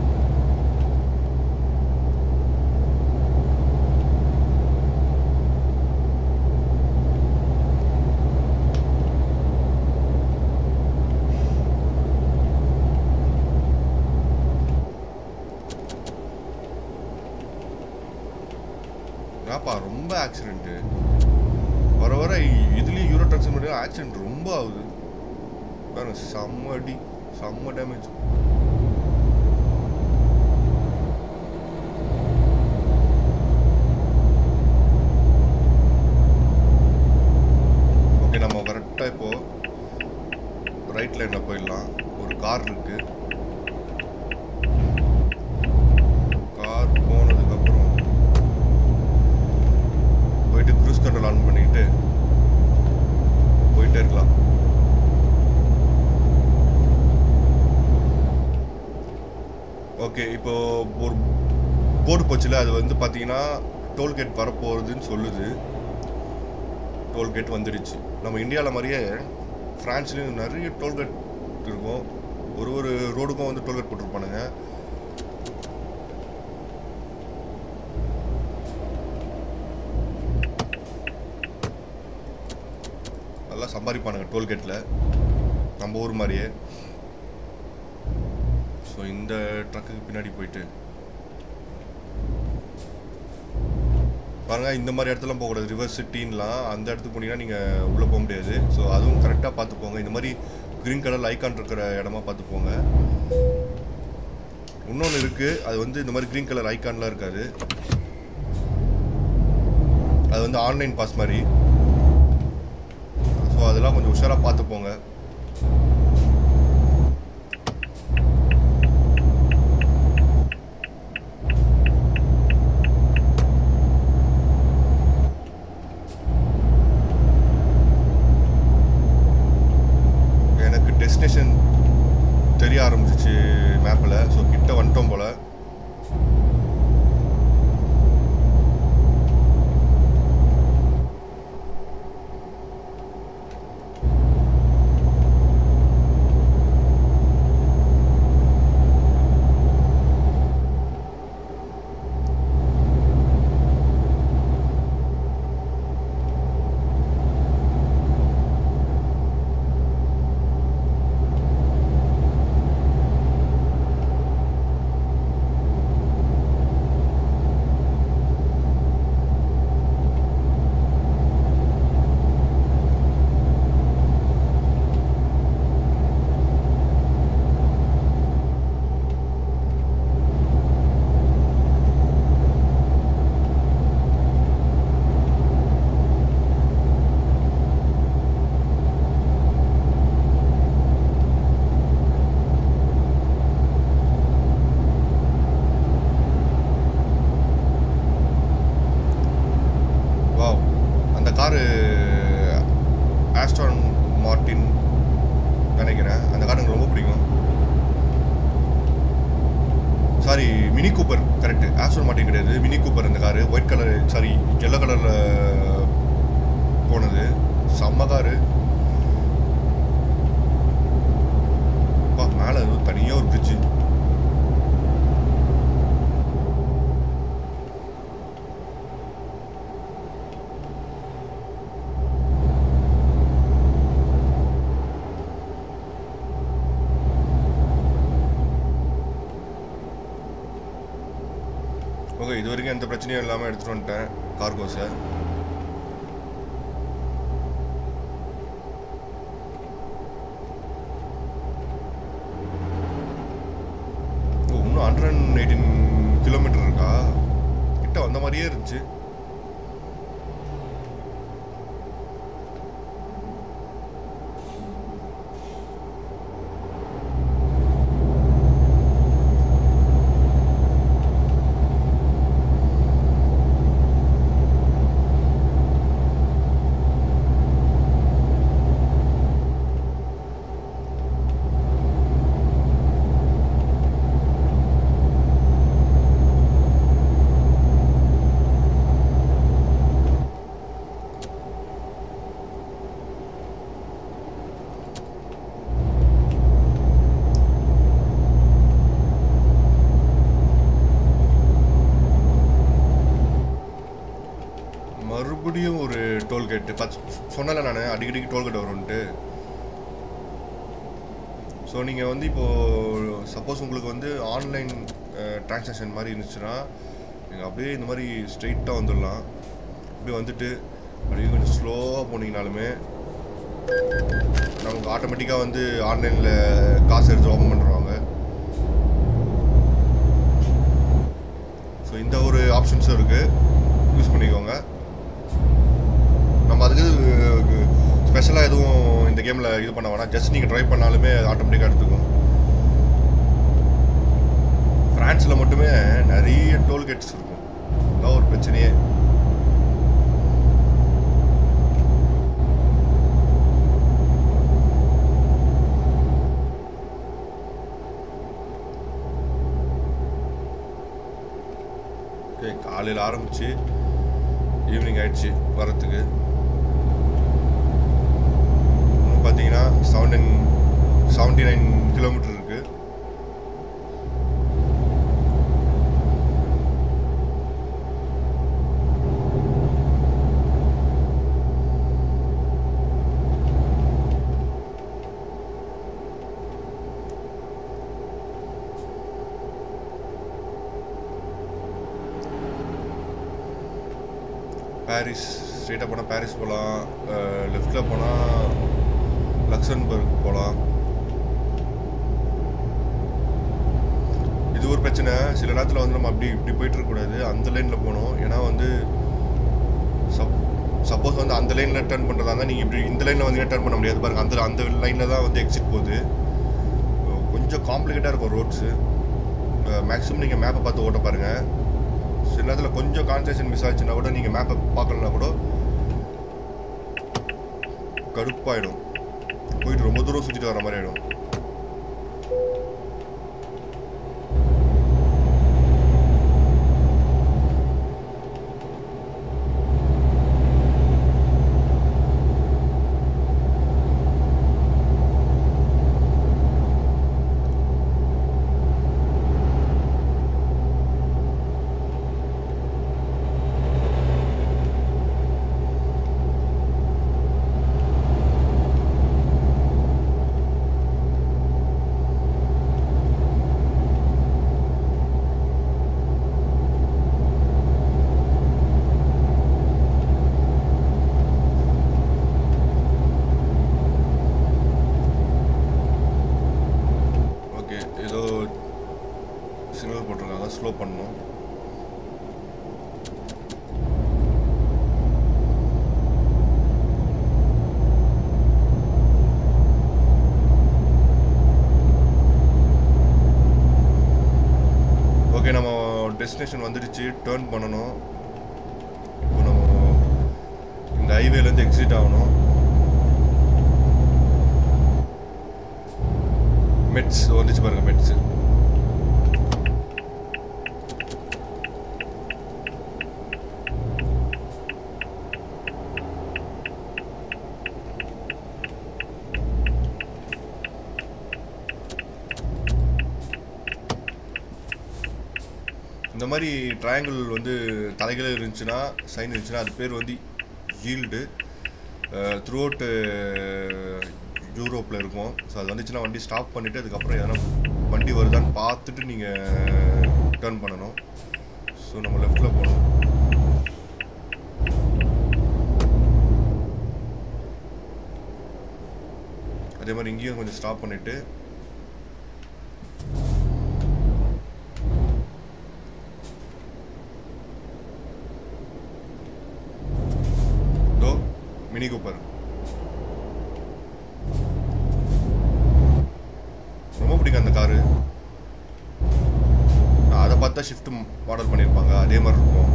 ஏப்பா ரொம்ப ஆக்சிடென்ட்டு வர வர இதுலேயும் யூரோ ட்ரக்ஸ் மட்டும் ஆக்சிடென்ட் ரொம்ப ஆகுது பாருங்க செம்ம அடி செம்ம டேமேஜ் ஓகே நம்ம கரெக்டாக இப்போ ரைட் லைனில் போயிடலாம் ஒரு கார் இருக்கு கார் போனதுக்கப்புறம் போயிட்டு க்ரூஸ் கண்ட்ரோல் ஆன் பண்ணிக்கிட்டு போயிட்டே இருக்கலாம் ஓகே இப்போ ஒரு போர்டு போச்சுல அது வந்து பார்த்தீங்கன்னா டோல்கேட் வரப்போகுதுன்னு சொல்லுது டோல்கேட் வந்துடுச்சு நம்ம இந்தியாவில் மாதிரியே ஃப்ரான்ஸ்லேயும் நிறைய டோல்கேட் இருக்கும் ஒரு ஒரு ரோடுக்கும் வந்து டோல்கேட் போட்டிருப்பானுங்க நல்லா சம்பாதிப்பானுங்க டோல்கேட்டில் நம்ம ஊர் மாதிரியே ஸோ இந்த ட்ரக்குக்கு பின்னாடி போயிட்டு பாருங்க இந்த மாதிரி இடத்துலாம் போகக்கூடாது ரிவர்ஸ் சிட்டின்லாம் அந்த இடத்துக்கு போனீங்கன்னா நீங்கள் உள்ளே போக முடியாது ஸோ அதுவும் கரெக்டாக பார்த்து போங்க இந்த மாதிரி க்ரீன் கலர் ஐகான் இருக்கிற இடமா பார்த்து போங்க இன்னொன்று இருக்குது அது வந்து இந்த மாதிரி க்ரீன் கலர் ஐகான்லாம் இருக்காது அது வந்து ஆன்லைன் பாஸ் மாதிரி ஸோ அதெல்லாம் கொஞ்சம் உஷாராக பார்த்து போங்க எனக்கு டெஸ்டினேஷன் தெரிய ஆரம்பிச்சிச்சு மேப்பில் ஸோ கிட்ட வந்துட்டோம் போல் வாவ் அந்த காரு ஆஸ்டான் மார்டின் நினைக்கிறேன் அந்த கார் எனக்கு ரொம்ப பிடிக்கும் sorry Mini Cooper correct Aston Martin கிடையாது மினி கூப்பர் அந்த car white colour sorry yellow கலரில் போனது செம்ம காரு அப்பா மேலே தனியாக ஒரு பிரிட்ஜு ஓகே இது வரைக்கும் எந்த பிரச்சனையும் இல்லாமல் எடுத்துகிட்டு வந்துட்டேன் கார்கோஸை ஓ இன்னும் ஹண்ட்ரட் அண்ட் எயிட்டீன் கிலோமீட்டர் இருக்கா கிட்ட வந்த மாதிரியே இருந்துச்சு டோல்கேட்டு பார்த்து சொன்னல நான் அடிக்கடிக்கு டோல்கேட் வரும்ன்ட்டு ஸோ நீங்கள் வந்து இப்போது சப்போஸ் உங்களுக்கு வந்து ஆன்லைன் ட்ரான்சாக்ஷன் மாதிரி இருந்துச்சுன்னா நீங்கள் அப்படியே இந்த மாதிரி ஸ்ட்ரெயிட்டாக வந்துடலாம் அப்படியே வந்துட்டு அப்படியே கொஞ்சம் ஸ்லோவாக போனீங்கனாலுமே நமக்கு ஆட்டோமேட்டிக்காக வந்து ஆன்லைனில் காசு எடுத்து ஓப்பன் பண்ணுறாங்க ஸோ இந்த ஒரு ஆப்ஷன்ஸும் இருக்குது யூஸ் பண்ணிக்கோங்க நம்ம அதுக்கு ஸ்பெஷலாக எதுவும் இந்த கேமில் இது பண்ண வேணாம் ஜஸ்ட் நீங்கள் ட்ரை பண்ணாலுமே ஆட்டோமேட்டிக்காக எடுத்துக்கும் ஃப்ரான்ஸில் மட்டுமே நிறைய டோல்கேட்ஸ் இருக்கும் அதான் ஒரு பிரச்சனையே ஓகே காலையில் ஆரம்பிச்சு ஈவினிங் ஆயிடுச்சு வரத்துக்கு இன்னும் பார்த்தீங்கன்னா செவன்டீன் செவன்டி நைன் கிலோமீட்டர் இருக்கு பாரிஸ் ஸ்ட்ரெயிட்டாக போனால் பாரிஸ் போகலாம் லெஃப்டில் போனால் லக்சன்பர்க் போகலாம் இது ஒரு பிரச்சனை சில நேரத்தில் வந்து நம்ம அப்படி இப்படி போயிட்டு இருக்கக்கூடாது அந்த லைனில் போகணும் ஏன்னா வந்து சப் சப்போஸ் வந்து அந்த லைனில் டர்ன் பண்ணுறதா இருந்தால் நீங்கள் இப்படி இந்த லைனில் வந்து டர்ன் பண்ண முடியாது பாருங்க அந்த அந்த லைனில் தான் வந்து எக்ஸிட் போகுது கொஞ்சம் காம்ப்ளிகேட்டாக இருக்கும் ரோட்ஸு மேக்ஸிமம் நீங்கள் மேப்பை பார்த்து ஓட்ட பாருங்கள் சில நேரத்தில் கொஞ்சம் கான்சன்ட்ரேஷன் மிஸ் ஆச்சுன்னா கூட நீங்கள் மேப்பை பார்க்கலனா கூட கடுப்பாயிடும் போயிட்டு ரொம்ப தூரம் சுற்றிட்டு வர மாதிரி ஆகிடும் ஓகே ஏதோ சிக்னல் போட்டிருக்காங்க ஸ்லோ பண்ணணும் ஓகே நம்ம டெஸ்டினேஷன் வந்துடுச்சு டேர்ன் பண்ணணும் இப்போ நம்ம இந்த ஹைவேலேருந்து எக்ஸிட் ஆகணும் மெட்ஸ் வந்துச்சு பாருங்க மெட்ஸ் இந்த மாதிரி ட்ரையாங்கிள் வந்து தலைகளே இருந்துச்சுன்னா சைன் இருந்துச்சுன்னா அது பேர் வந்து ஈல்டு த்ரூ அவுட் யூரோப்பில் இருக்கும் ஸோ அது வந்துச்சுன்னா வண்டி ஸ்டாப் பண்ணிவிட்டு அதுக்கப்புறம் எதனா வண்டி வருதான்னு பார்த்துட்டு நீங்கள் டர்ன் பண்ணணும் ஸோ நம்ம லெஃப்டில் போகணும் அதே மாதிரி இங்கேயும் கொஞ்சம் ஸ்டாப் பண்ணிவிட்டு தோ மினி கூப்பர் ரொம்ப பிடிக்கும் அந்த காரு அதை பார்த்தா ஷிஃப்ட் மாடல் பண்ணியிருப்பாங்க அதே மாதிரி இருக்கும்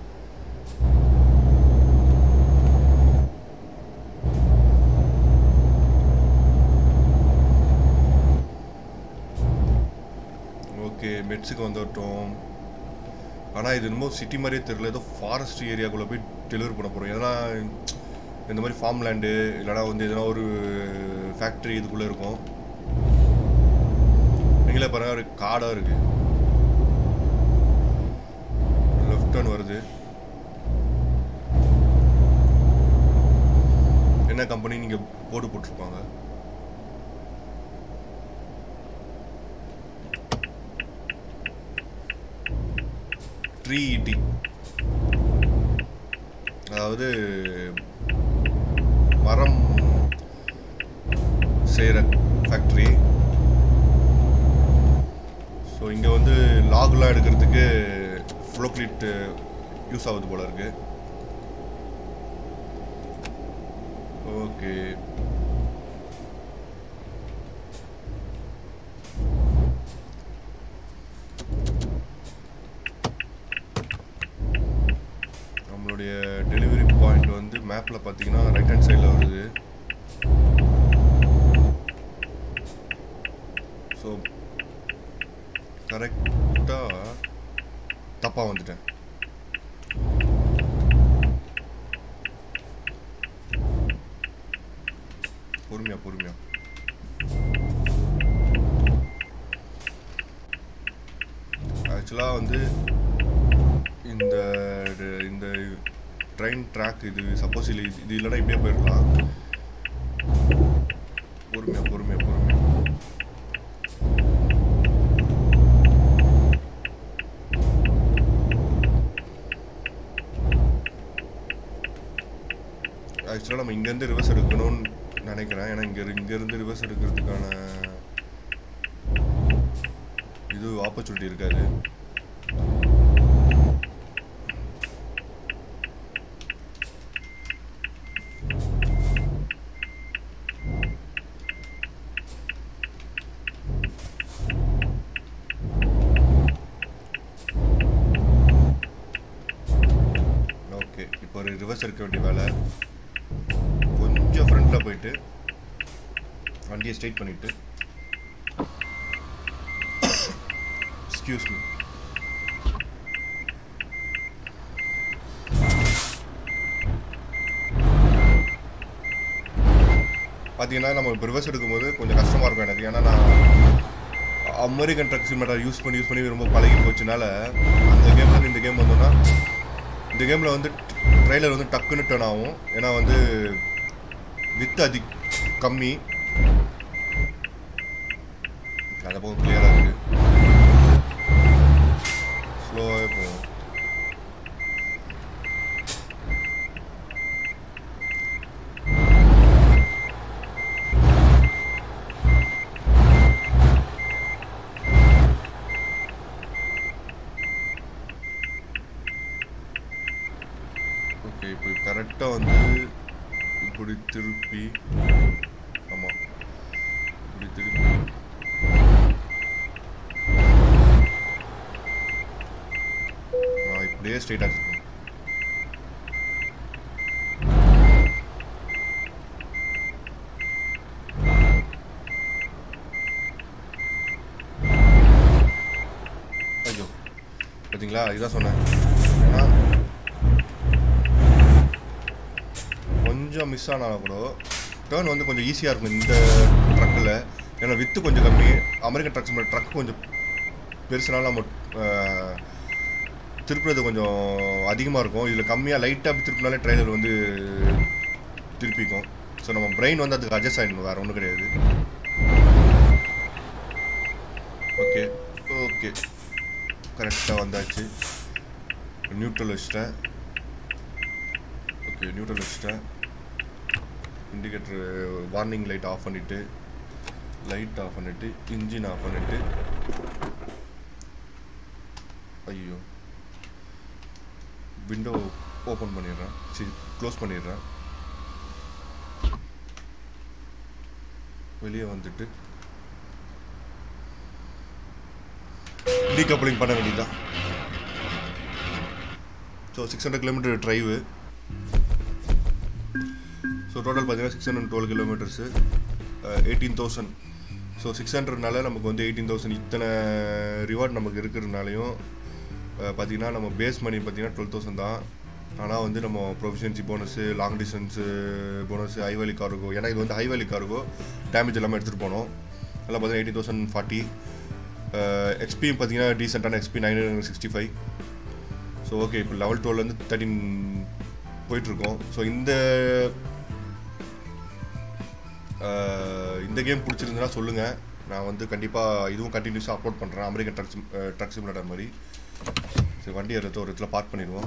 ஓகே மெட்ஸுக்கு வந்துட்டோம் ஆனால் இது என்னமோ சிட்டி மாதிரியே தெரியல ஏதோ ஃபாரஸ்ட் ஏரியாக்குள்ளே போய் டெலிவரி பண்ண போகிறோம் ஏன்னா இந்த மாதிரி ஃபார்ம் லேண்டு இல்லைனா வந்து எதனா ஒரு ஃபேக்ட்ரி இதுக்குள்ளே இருக்கும் நீங்களே பாருங்க ஒரு காடாக இருக்குது லெஃப்ட் டர்ன் வருது என்ன கம்பெனி நீங்கள் போட்டு போட்டிருப்பாங்க ட்ரீ இடி அதாவது மரம் செய்கிற ஃபேக்ட்ரி ஸோ இங்கே வந்து லாக்லாம் எடுக்கிறதுக்கு ஃப்ளோக்லிட் யூஸ் ஆகுது போல இருக்கு ஓகே நம்மளுடைய டெலிவரி பாயிண்ட் வந்து மேப்பில் பார்த்தீங்கன்னா ரைட் ஹேண்ட் சைடில் வருது ஸோ கரெக்டாக தப்பாக வந்துட்டேன் பொறுமையா பொறுமையா ஆக்சுவலாக வந்து இந்த இந்த ட்ரெயின் ட்ராக் இது சப்போஸ் இல்லை இது இல்லைன்னா இப்படியே போயிடலாம் பொறுமையா பொறுமையா பொறுமையா ஆக்சுவலாக நம்ம இங்கேருந்து ரிவர்ஸ் எடுக்கணும்னு நினைக்கிறேன் ஏன்னா இங்கே இங்கேருந்து ரிவர்ஸ் எடுக்கிறதுக்கான இது ஆப்பர்ச்சுனிட்டி இருக்காது ஓகே இப்போ ஒரு ரிவர்ஸ் எடுக்க வேண்டிய வேலை கொஞ்சம் ஃப்ரண்ட்டில் போயிட்டு வண்டியை ஸ்ட்ரைட் பண்ணிட்டு எக்ஸ்கியூஸ் மீ பார்த்தீங்கன்னா நம்ம இப்போ ரிவர்ஸ் எடுக்கும்போது கொஞ்சம் கஷ்டமாக இருக்கும் எனக்கு ஏன்னா நான் அமெரிக்கன் ட்ரக் சிமெண்டா யூஸ் பண்ணி யூஸ் பண்ணி ரொம்ப பழகி போச்சுனால அந்த கேமில் இந்த கேம் வந்தோன்னா இந்த கேமில் வந்து ட்ரெய்லர் வந்து டக்குன்னு டர்ன் ஆகும் ஏன்னா வந்து வித் அதி கம்மி அந்த பக்கம் கிளியராக இருக்கு ஸ்லோவாகவே போகும் ஓகே இப்போ கரெக்டாக வந்து இப்படி திருப்பி ஆமாம் இப்படி திருப்பி நான் இப்படியே ஸ்ட்ரைட்டாக வச்சுருக்கேன் ஐயோ பார்த்தீங்களா இதுதான் சொன்னேன் ஏன்னா கொஞ்சம் மிஸ் ஆனால் கூட டேர்ன் வந்து கொஞ்சம் ஈஸியாக இருக்கும் இந்த ட்ரக்கில் ஏன்னா வித்து கொஞ்சம் கம்மி அமெரிக்கன் ட்ரக்ஸ் மாதிரி ட்ரக் கொஞ்சம் பெருசுனால நம்ம அஹ், திருப்புறது கொஞ்சம் அதிகமாக இருக்கும் இதில் கம்மியாக லைட்டாக திருப்பினாலே ட்ரெயிலர் வந்து திருப்பிக்கும் ஸோ நம்ம பிரெயின் வந்து அதுக்கு அட்ஜஸ்ட் ஆகிடணும் வேறு ஒன்றும் கிடையாது ஓகே ஓகே கரெக்டாக வந்தாச்சு நியூட்ரல் வச்சிட்டேன் ஓகே நியூட்ரல் வச்சிட்டேன் இண்டிகேட்டர் வார்னிங் லைட் ஆஃப் பண்ணிவிட்டு லைட் ஆஃப் பண்ணிவிட்டு இன்ஜின் ஆஃப் பண்ணிவிட்டு ஐயோ விண்டோ ஓப்பன் பண்ணிடுறேன் சரி க்ளோஸ் பண்ணிடுறேன் வெளியே வந்துட்டு டீகப்ளிங் பண்ண வேண்டியதுதான் so six hundred kilometer drive so total பார்த்தீங்கன்னா six hundred twelve kilometers eighteen thousand so six ஹண்ட்ரட்னால நமக்கு வந்து எயிட்டீன் தௌசண்ட் இத்தனை ரிவார்ட் நமக்கு இருக்கிறதுனாலையும் பார்த்தீங்கன்னா நம்ம பேஸ் மணி பார்த்தீங்கன்னா டுவெல் தௌசண்ட் தான் ஆனால் வந்து நம்ம proficiency bonus long distance bonus high value cargo ஏன்னா இது வந்து ஹைவேலி கார்கோ டேமேஜ் எல்லாமே எடுத்துகிட்டு போனோம் அதெல்லாம் பார்த்தீங்கன்னா எயிட்டி தௌசண்ட் ஃபார்ட்டி எக்ஸ்பி பார்த்தீங்கன்னா டீசெண்டான XP nine hundred sixty five so okay இப்போ லெவல் டுவெல்லேருந்து தேர்ட்டின் போயிட்டுருக்கோம் ஸோ இந்த அஹ், இந்த கேம் பிடிச்சிருந்தா சொல்லுங்கள் நான் வந்து கண்டிப்பாக இதுவும் கண்டினியூஸாக அப்லோட் பண்ணுறேன் அமெரிக்கன் ட்ரக் ட்ரக் சிமுலேட்டர் மாதிரி சரி வண்டி எடுத்து ஒரு இடத்துல பார்க் பண்ணிடுவோம்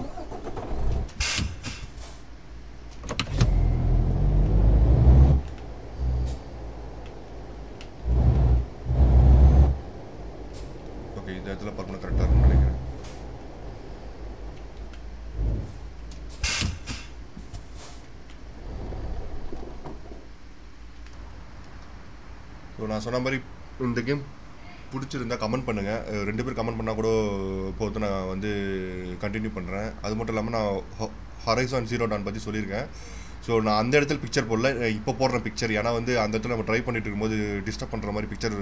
ஓகே இந்த இடத்துல பார்க் பண்ண கரெக்டாக இருக்கும்னு நினைக்கிறேன் ஸோ நான் சொன்ன மாதிரி இந்த கேம் பிடிச்சிருந்தா கமெண்ட் பண்ணுங்கள் அஹ் ரெண்டு பேர் கமெண்ட் பண்ணால் கூட போது நான் வந்து கண்டினியூ பண்ணுறேன் அது மட்டும் இல்லாமல் நான் ஹரைசான் ஜீரோ டான் பற்றி சொல்லியிருக்கேன் ஸோ நான் அந்த இடத்துல பிக்சர் போடல அஹ் இப்போ போடுற பிக்சர் ஏன்னா வந்து அந்த இடத்துல நம்ம ட்ரை பண்ணிட்டு இருக்கும்போது டிஸ்டர்ப் பண்ணுற மாதிரி பிக்சர்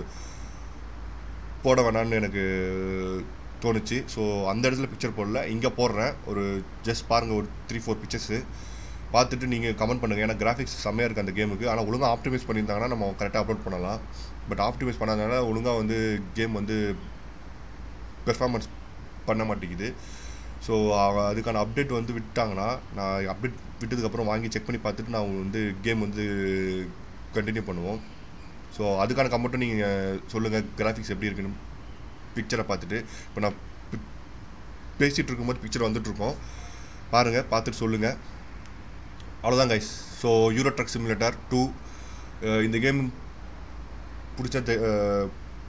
போட வேணாம்னு எனக்கு தோணுச்சு ஸோ அந்த இடத்துல பிக்சர் போடல இங்கே போடுறேன் ஒரு ஜஸ்ட் பாருங்கள் ஒரு த்ரீ ஃபோர் பிக்சர்ஸு பார்த்துட்டு நீங்கள் கமெண்ட் பண்ணுங்கள் ஏன்னா கிராஃபிக்ஸ் செம்மையாக இருக்குது அந்த கேமுக்கு ஆனால் ஒழுங்காக ஆப்டிமைஸ் பண்ணியிருந்தாங்கன்னா நம்ம கரெக்டாக அப்லோட் பண்ணலாம் பட் ஆப்டிமைஸ் பண்ணாதனால ஒழுங்காக வந்து கேம் வந்து பெர்ஃபார்மன்ஸ் பண்ண மாட்டேங்குது ஸோ அதுக்கான அப்டேட் வந்து விட்டாங்கன்னா நான் அப்டேட் விட்டதுக்கப்புறம் வாங்கி செக் பண்ணி பார்த்துட்டு நான் வந்து கேம் வந்து கண்டினியூ பண்ணுவோம் ஸோ அதுக்கான கமெண்ட்டும் நீங்கள் சொல்லுங்கள் கிராஃபிக்ஸ் எப்படி இருக்குன்னு பிக்சரை பார்த்துட்டு இப்போ நான் பி- பேசிகிட்டு இருக்கும்போது பிக்சர் வந்துட்டுருக்கோம் பாருங்கள் பார்த்துட்டு சொல்லுங்கள் அவ்வளோதான் guys so Euro Truck Simulator two இந்த கேம் பிடிச்ச தெ- அஹ்,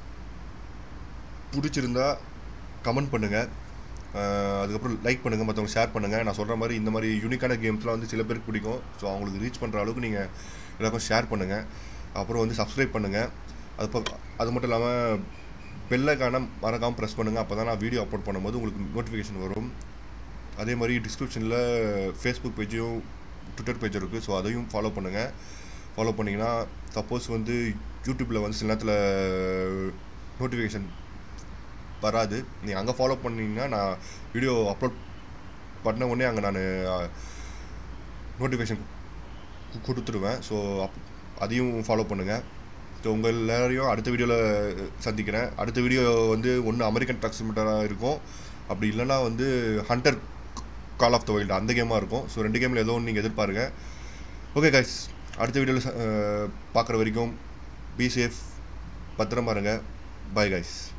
பிடிச்சிருந்தா கமெண்ட் பண்ணுங்கள் அதுக்கப்புறம் லைக் பண்ணுங்கள் மற்றவங்க ஷேர் பண்ணுங்கள் நான் சொல்கிற மாதிரி இந்த மாதிரி யூனிக்கான கேம்ஸ்லாம் வந்து சில பேருக்கு பிடிக்கும் ஸோ அவங்களுக்கு ரீச் பண்ணுற அளவுக்கு நீங்கள் எல்லாருக்கும் ஷேர் பண்ணுங்கள் அப்புறம் வந்து சப்ஸ்கிரைப் பண்ணுங்கள் அது ப- அது மட்டும் இல்லாமல் பெல்லைக்கான மறக்காமல் ப்ரெஸ் பண்ணுங்கள் அப்போ தான் நான் வீடியோ அப்லோட் பண்ணும்போது உங்களுக்கு நோட்டிஃபிகேஷன் வரும் அதே மாதிரி டிஸ்கிரிப்ஷனில் ஃபேஸ்புக் பேஜையும் ட்விட்டர் பேஜ் இருக்குது ஸோ அதையும் ஃபாலோ பண்ணுங்கள் ஃபாலோ பண்ணிங்கன்னா சப்போஸ் வந்து யூடியூப்பில் வந்து சில நேரத்தில் நோட்டிஃபிகேஷன் வராது நீங்கள் அங்கே ஃபாலோ பண்ணீங்கன்னா நான் வீடியோ அப்லோட் பண்ண உடனே அங்கே நான் நோட்டிஃபிகேஷன் கொடுத்துருவேன் ஸோ அப் அதையும் ஃபாலோ பண்ணுங்கள் ஸோ உங்கள் எல்லாரையும் அடுத்த வீடியோவில் சந்திக்கிறேன் அடுத்த வீடியோ வந்து ஒன்று அமெரிக்கன் ட்ரக் சிமிட்டராக இருக்கும் அப்படி இல்லைன்னா வந்து hunter call of the wild அந்த கேமாக இருக்கும் ஸோ ரெண்டு கேமில் ஏதோ ஒன்று நீங்கள் எதிர்பாருங்க ஓகே கைஸ் அடுத்த வீடியோவில் பார்க்குற வரைக்கும் பி சேஃப் பத்திரமா இருங்க பாய் கைஸ்